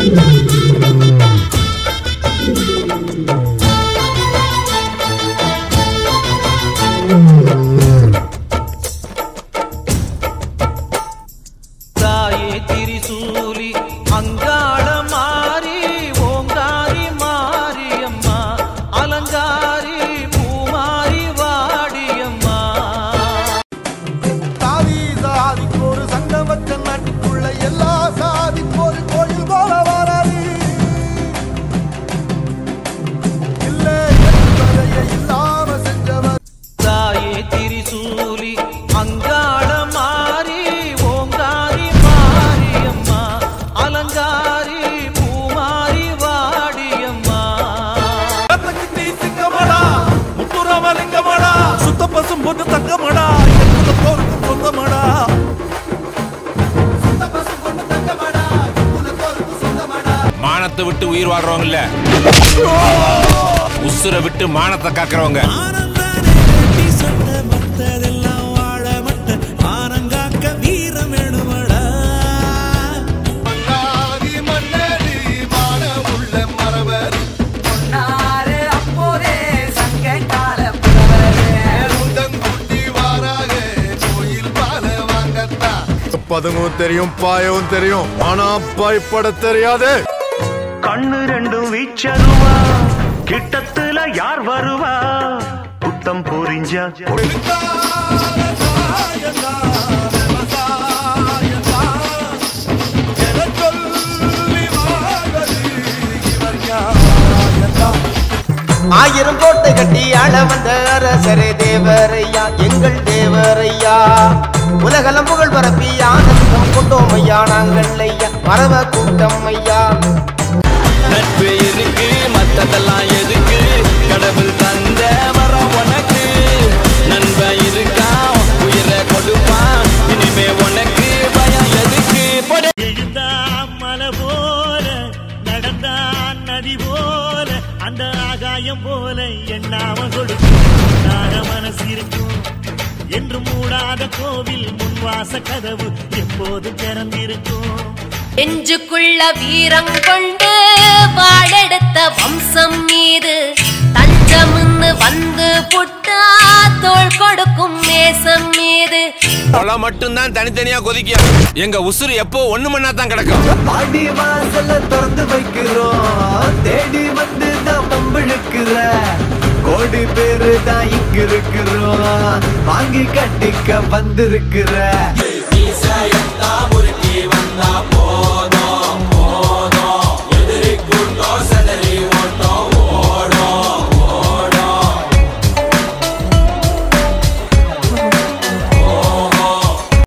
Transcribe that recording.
தாயே திரிசூலி அங்காள மாறி ஓங்காரி மாரியம்மா அலங்காரி பூமாரி வாடியம்மா சாதி சாதிக்கு ஒரு சங்கம் வச்ச நாட்டுக்குள்ள எல்லா சாதிக்கு ஒரு கோயில் போல வராது இல்ல என்பதையே இல்லாம செஞ்சவர் தாயே திரிசூலி அங்காள மாறி ஓங்காரி மாரியம்மா அலங்காரி பூமாரி வாடியம்மா சிங்கமடா முத்துராமலிங்கமடா சுத்த பசும் பொண்ணு தங்கமடா எங்குல போருக்கும் சொந்தமடா சுத்த பசும் பொண்ணு தங்கமடா எங்குல போருக்கும் சொந்தமடா மானத்தை விட்டு உயிர் வாழ்றவங்கல்ல உசுரை விட்டு மானத்தை காக்குறவங்க மன்னாதி மன்னரி வாழ உள்ள மரவர் உதங்குட்டி வாராக கோயில் பால வாங்கத்தான் பதுங்கும் தெரியும் பாயவும் தெரியும் ஆனா பயப்பட தெரியாது கண்ணு ரெண்டும் வீச்சருவா கிட்டத்துல யார் வருவா புத்தம் புரிஞ்சா ஆயிரம் கோட்டை கட்டி ஆள வந்த அரசரே தேவரையா எங்கள் தேவரையா உலகளம் புகழ் பரப்பி ஆனந்தம் கொண்டோம் ஐயா நாங்கள் ஐயா மரப கூட்டம் ஐயா நட்பு இருக்கு மத்ததெல்லாம் எதுக்கு கடவுள் தந்த வரம் உனக்கு நண்ப இருக்கா உயிரை கொடுப்பான் இனிமே உனக்கு பயம் எதுக்கு போடு எழுந்தான் மலை போல நடந்தான் நதி போல அந்த ஆகாயம் போல எண்ணாம கொடுக்கும் நாட மனசு இருக்கும் என்று மூடாத கோவில் முன்வாச கதவு எப்போது திறந்திருக்கும் நெஞ்சுக்குள்ள வீரம் கொண்டு வாழெடுத்த வம்சம் மீது தஞ்சம்னு வந்து புட்டா தோள் கொடுக்கும் நேசம் மீது கொலை மட்டும்தான் தனித்தனியா கொதிக்கும் எங்க உசுறு எப்போ ஒண்ணு மண்ணா தான் கிடக்கும் பாடி வாசல திறந்து வைக்கிறோம் தேடி வந்து தான் பம்பிழுக்கிற கோடி பேரு தான் இங்க இருக்கிறோம் வாங்கி கட்டிக்க வந்திருக்கிற